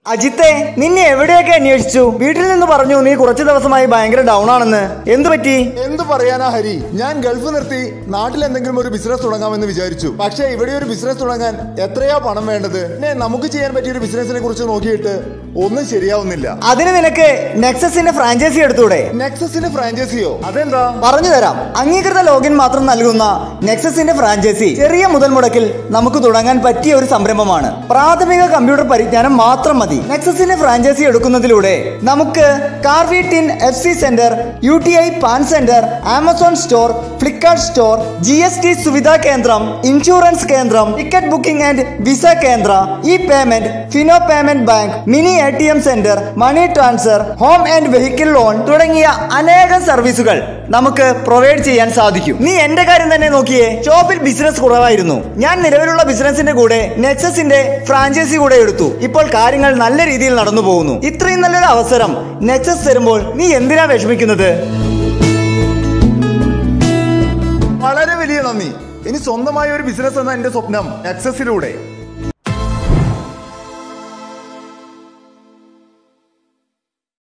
അജിത്തെ നിന്നെ എവിടെയൊക്കെ അന്വേഷിച്ചു വീട്ടിൽ നിന്ന് പറഞ്ഞു നീ കുറച്ചു ദിവസമായി ഭയങ്കര ഡൗൺ ആണെന്ന് എന്തു പറ്റി എന്തു പറയാനാ ഹരി ഞാൻ ഗൾഫ് നിർത്തി നാട്ടിൽ എന്തെങ്കിലും ഒരു ബിസിനസ് തുടങ്ങാമെന്ന് വിചാരിച്ചു പക്ഷേ ഇവിടെ ഒരു ബിസിനസ് തുടങ്ങാൻ എത്രയാ പണം വേണ്ടത് പിന്നെ നമുക്ക് ചെയ്യാൻ പറ്റിയ ഒരു ബിസിനസിനെ കുറിച്ച് നോക്കിയിട്ട് ഒന്നും ശരിയാവുന്നില്ല അതിന് നിനക്ക് നെക്സസിന്റെ ഫ്രാഞ്ചൈസി എടുത്തൂടെ നെക്സസിന് ഫ്രാഞ്ചൈസിയോ അതെന്താ പറഞ്ഞു തരാം അംഗീകൃത ലോഗിൻ മാത്രം നൽകുന്ന നെക്സസിന്റെ ഫ്രാഞ്ചൈസി ചെറിയ മുതൽ മുടക്കിൽ നമുക്ക് തുടങ്ങാൻ പറ്റിയ ഒരു സംരംഭമാണ് പ്രാഥമിക കമ്പ്യൂട്ടർ പരിജ്ഞാനം മാത്രം മതി നെക്സസിന്റെ ഫ്രാഞ്ചൈസി എടുക്കുന്നതിലൂടെ നമുക്ക് Karvy TIN F C centre U T I PAN centre Amazon store Flipkart store G S T Suvidha കേന്ദ്രം ഇൻഷുറൻസ് കേന്ദ്രം ടിക്കറ്റ് ബുക്കിംഗ് ആൻഡ് വിസ കേന്ദ്ര e payment Fino payment bank mini A T M centre money transfer home and vehicle loan തുടങ്ങിയ അനേകം സർവീസുകൾ നമുക്ക് provide ചെയ്യാൻ സാധിക്കും നീ എന്റെ കാര്യം തന്നെ നോക്കിയേ ഷോപ്പിൽ ബിസിനസ് കുറവായിരുന്നു ഞാൻ നിലവിലുള്ള ബിസിനസിന്റെ കൂടെ നെക്സസിന്റെ ഫ്രാഞ്ചൈസി കൂടെ എടുത്തു ഇപ്പോൾ കാര്യങ്ങൾ നല്ല രീതിയിൽ നടന്നു പോകുന്നു ഇത്രയും നല്ലൊരു അവസരം നെക്സസ് തരുമ്പോൾ നീ എന്തിനാ വിഷമിക്കുന്നത് വളരെ വലിയ നന്ദി ഇനി സ്വന്തമായ ഒരു ബിസിനസ് എന്ന എന്റെ സ്വപ്നം നെക്സസിലൂടെ